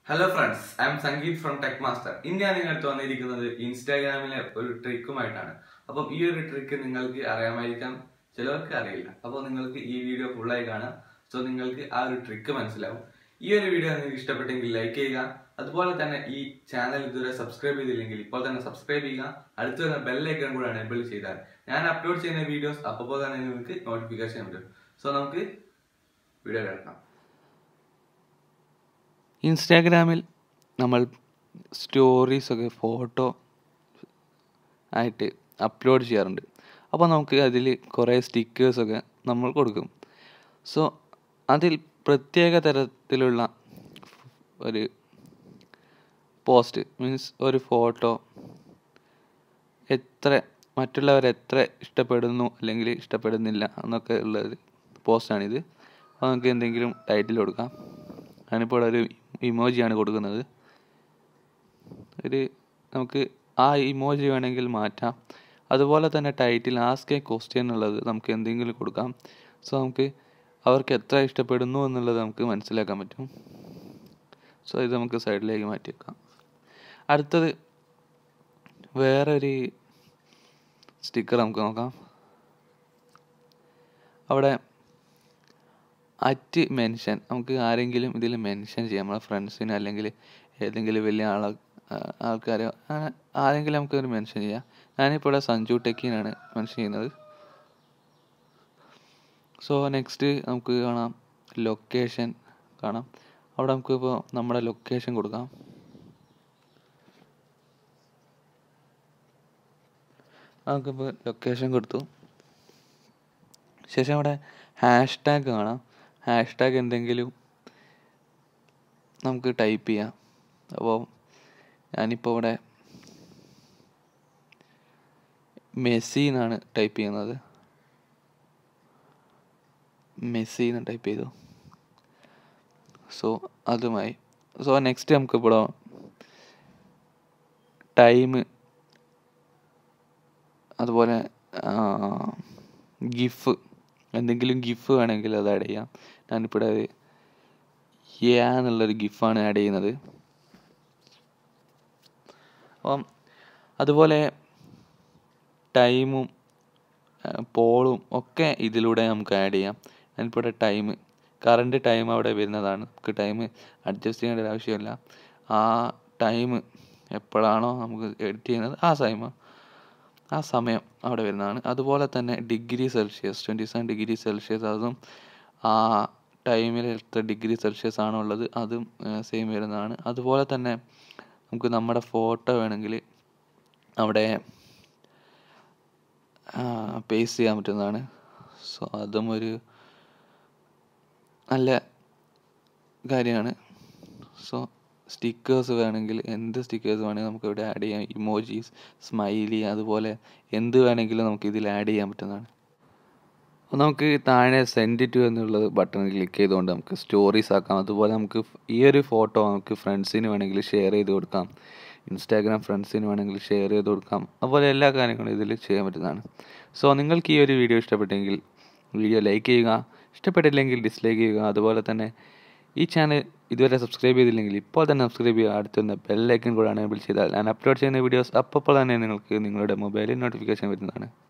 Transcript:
hello friends I am Sangeeth from Tech Master ഇന്ന് ഞാൻ നിങ്ങളുടെ അടുത്ത് വന്നിരിക്കുന്നത് ഇൻസ്റ്റാഗ്രാമിലെ ഒരു ട്രിക്കുമായിട്ടാണ് അപ്പം ഈ ഒരു ട്രിക്ക് നിങ്ങൾക്ക് അറിയാമായിരിക്കാം ചിലവർക്ക് അറിയില്ല അപ്പോൾ നിങ്ങൾക്ക് ഈ വീഡിയോ ഫുള്ളായി കാണാം സോ നിങ്ങൾക്ക് ആ ഒരു ട്രിക്ക് മനസ്സിലാവും ഈ ഒരു വീഡിയോ നിങ്ങൾക്ക് ഇഷ്ടപ്പെട്ടെങ്കിൽ ലൈക്ക് ചെയ്യുക അതുപോലെ തന്നെ ഈ ചാനൽ ഇതുവരെ സബ്സ്ക്രൈബ് ചെയ്തില്ലെങ്കിൽ ഇപ്പോൾ തന്നെ സബ്സ്ക്രൈബ് ചെയ്യുക അടുത്ത് വരുന്ന ബെല്ലൈക്കൺ കൂടെ എനേബിൾ ചെയ്താൽ ഞാൻ അപ്ലോഡ് ചെയ്യുന്ന വീഡിയോസ് അപ്പോൾ തന്നെ നിങ്ങൾക്ക് നോട്ടിഫിക്കേഷൻ വരും സോ നമുക്ക് വീഡിയോ കേൾക്കാം ഇൻസ്റ്റാഗ്രാമിൽ നമ്മൾ സ്റ്റോറീസൊക്കെ ഫോട്ടോ ആയിട്ട് അപ്ലോഡ് ചെയ്യാറുണ്ട് അപ്പോൾ നമുക്ക് അതിൽ കുറേ സ്റ്റിക്കേഴ്സൊക്കെ നമ്മൾ കൊടുക്കും സോ അതിൽ പ്രത്യേക തരത്തിലുള്ള ഒരു പോസ്റ്റ് മീൻസ് ഒരു ഫോട്ടോ എത്ര മറ്റുള്ളവർ എത്ര ഇഷ്ടപ്പെടുന്നു അല്ലെങ്കിൽ ഇഷ്ടപ്പെടുന്നില്ല എന്നൊക്കെ ഉള്ളൊരു പോസ്റ്റാണിത് അപ്പോൾ നമുക്ക് എന്തെങ്കിലും ടൈറ്റിൽ കൊടുക്കാം ഞാനിപ്പോൾ ഇവിടെ ഒരു ഇമോജിയാണ് കൊടുക്കുന്നത് ഒരു നമുക്ക് ആ ഇമോജി വേണമെങ്കിൽ മാറ്റാം അതുപോലെ തന്നെ ടൈറ്റിൽ ആസ്ക് എ ക്വസ്റ്റ്യൻ എന്നുള്ളത് നമുക്ക് എന്തെങ്കിലും കൊടുക്കാം സോ നമുക്ക് അവർക്ക് എത്ര ഇഷ്ടപ്പെടുന്നു എന്നുള്ളത് നമുക്ക് മനസ്സിലാക്കാൻ പറ്റും സോ ഇത് നമുക്ക് സൈഡിലേക്ക് മാറ്റി വെക്കാം അടുത്തത് വേറൊരു സ്റ്റിക്കർ നമുക്ക് നോക്കാം അവിടെ അറ്റ് മെൻഷൻ നമുക്ക് ആരെങ്കിലും ഇതിൽ മെൻഷൻ ചെയ്യാം നമ്മളെ ഫ്രണ്ട്സിന് അല്ലെങ്കിൽ ഏതെങ്കിലും വലിയ ആള ആൾക്കാരെ അങ്ങനെ ആരെങ്കിലും നമുക്ക് ഒരു മെൻഷൻ ചെയ്യാം ഞാനിപ്പോൾ ഇവിടെ സഞ്ജു ടെക്കിനാണ് മെൻഷൻ ചെയ്യുന്നത് സോ നെക്സ്റ്റ് നമുക്ക് കാണാം ലൊക്കേഷൻ കാണാം അവിടെ നമുക്കിപ്പോൾ നമ്മുടെ ലൊക്കേഷൻ കൊടുക്കാം നമുക്കിപ്പോൾ ലൊക്കേഷൻ കൊടുത്തു ശേഷം അവിടെ ഹാഷ് ടാഗ് കാണാം ഹാഷ് ടാഗ് എന്തെങ്കിലും നമുക്ക് ടൈപ്പ് ചെയ്യാം അപ്പോൾ ഞാനിപ്പോൾ ഇവിടെ മെസ്സി എന്നാണ് ടൈപ്പ് ചെയ്യുന്നത് മെസ്സി എന്ന് ടൈപ്പ് ചെയ്തു സോ അതുമായി സോ നെക്സ്റ്റ് നമുക്ക് ഇവിടെ ടൈം അതുപോലെ ഗിഫ് എന്തെങ്കിലും ഗിഫ് വേണമെങ്കിൽ അത് ആഡ് ചെയ്യാം ഞാനിപ്പോൾ ഇവിടെ യാ എന്നുള്ളൊരു ഗിഫാണ് ആഡ് ചെയ്യുന്നത് അപ്പം അതുപോലെ ടൈമും പോളും ഒക്കെ ഇതിലൂടെ നമുക്ക് ആഡ് ചെയ്യാം ഞാനിപ്പോൾ ഇവിടെ ടൈം കറണ്ട് ടൈം അവിടെ വരുന്നതാണ് നമുക്ക് ടൈം അഡ്ജസ്റ്റ് ചെയ്യേണ്ട ഒരു ആവശ്യമില്ല ആ ടൈം എപ്പോഴാണോ നമുക്ക് എഡിറ്റ് ചെയ്യുന്നത് ആ ടൈം ആ സമയം അവിടെ വരുന്നതാണ് അതുപോലെ തന്നെ degree Celsius twenty seven degree Celsius അതും ആ ടൈമിൽ എത്ര ഡിഗ്രി സെൽഷ്യസ് ആണോ ഉള്ളത് അതും സെയിം വരുന്നതാണ് അതുപോലെ തന്നെ നമുക്ക് നമ്മുടെ ഫോട്ടോ വേണമെങ്കിൽ അവിടെ പേസ്റ്റ് ചെയ്യാൻ പറ്റുന്നതാണ് സോ അതും ഒരു നല്ല കാര്യമാണ് സോ സ്റ്റിക്കേഴ്സ് വേണമെങ്കിൽ എന്ത് സ്റ്റിക്കേഴ്സ് വേണമെങ്കിൽ നമുക്ക് ഇവിടെ ആഡ് ചെയ്യാം ഇമോജീസ് സ്മൈലി അതുപോലെ എന്ത് വേണമെങ്കിലും നമുക്ക് ഇതിൽ ആഡ് ചെയ്യാൻ പറ്റുന്നതാണ് അപ്പോൾ നമുക്ക് താഴെ സെൻഡ് ടു എന്നുള്ളത് ബട്ടൺ ക്ലിക്ക് ചെയ്തുകൊണ്ട് നമുക്ക് സ്റ്റോറീസ് ആക്കാം അതുപോലെ നമുക്ക് ഈ ഒരു ഫോട്ടോ നമുക്ക് ഫ്രണ്ട്സിന് വേണമെങ്കിൽ ഷെയർ ചെയ്ത് കൊടുക്കാം ഇൻസ്റ്റാഗ്രാം ഫ്രണ്ട്സിന് വേണമെങ്കിൽ ഷെയർ ചെയ്ത് കൊടുക്കാം അതുപോലെ എല്ലാ കാര്യങ്ങളും ഇതിൽ ചെയ്യാൻ പറ്റുന്നതാണ് സോ നിങ്ങൾക്ക് ഈ ഒരു വീഡിയോ ഇഷ്ടപ്പെട്ടെങ്കിൽ വീഡിയോ ലൈക്ക് ചെയ്യുക ഇഷ്ടപ്പെട്ടില്ലെങ്കിൽ ഡിസ്ലൈക്ക് ചെയ്യുക അതുപോലെ തന്നെ ഈ ചാനൽ ഇതുവരെ സബ്സ്ക്രൈബ് ചെയ്തില്ലെങ്കിൽ ഇപ്പോൾ തന്നെ സബ്സ്ക്രൈബ് ചെയ്യുക അടുത്തുനിന്ന് ബെല്ലൈക്കൺ കൂടെ എനേബിൾ ചെയ്താൽ ഞാൻ അപ്ലോഡ് ചെയ്യുന്ന വീഡിയോസ് അപ്പോൾ തന്നെ നിങ്ങൾക്ക് നിങ്ങളുടെ മൊബൈലിൽ നോട്ടിഫിക്കേഷൻ വരുന്നതാണ്